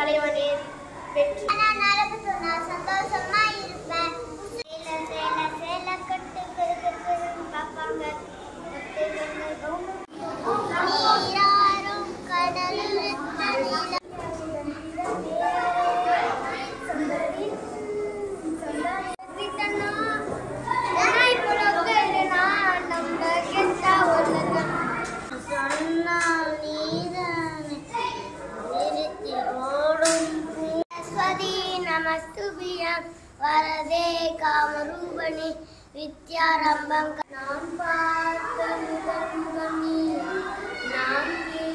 தலைவனே வெற்றி நான் நடக்க சொன்னா சந்தோஷமா இருப்பேன் சேல சேல சேல கட்டு கரு கரு கருன்னு பார்ப்பாங்க நீராறும் கடலில் தண்ணீர் நமஸ்துபியம் வரதே காமரூபணி வித்யாரம்பம் நான் பார்த்த முதல் கண்ணி நான்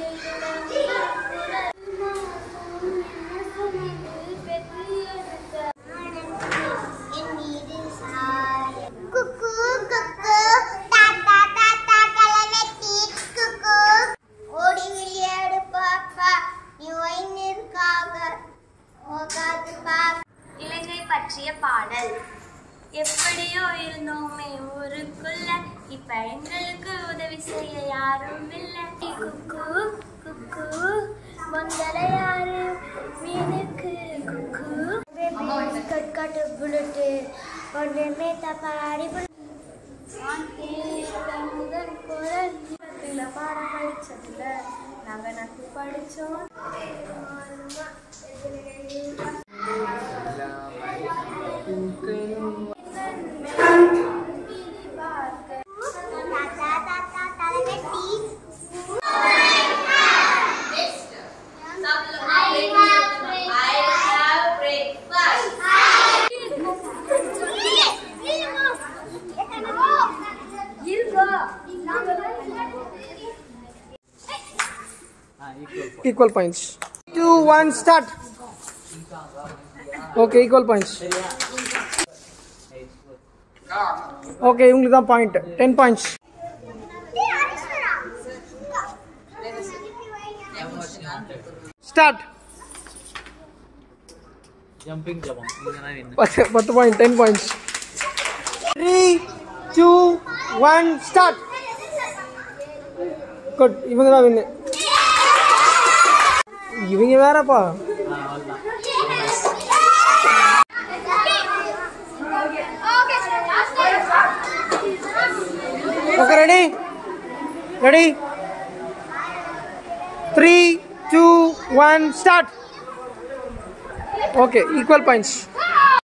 என் மீது சாய குக்கு குக்கு தாத்தா தாத்தா கலவெட்டி குக்கு ஓடி விளையாடு பாப்பா நீ ஒயினிற்காக போகாது பாப்பா இலங்கை பற்றிய பாடல் எப்படியோ இருந்தோமே ஊருக்குள்ள இப்ப எங்களுக்கு உதவி செய்ய யாரும் இல்லை குக்கு குக்கு மொந்தல யாரு மீனுக்கு குக்கு கட் கட் புல்லட்டு ஒன்றுமே தப்பாடி முதல் குரல் இலக்கில பாடம் படிச்சதுல நாங்க நட்பு படிச்சோம் தாத்தா தாத்தா தலைவெட்டி equal points. Two, one, start. Okay, equal points. Okay, உங்களுக்கு தான் point ten points start jumping ஜபம் இதுதான் என்ன பத்து பத்து point ten points three two one start good இவங்க தான் வின்னு இவங்க வேறப்பா okay ready ready three two one start okay equal points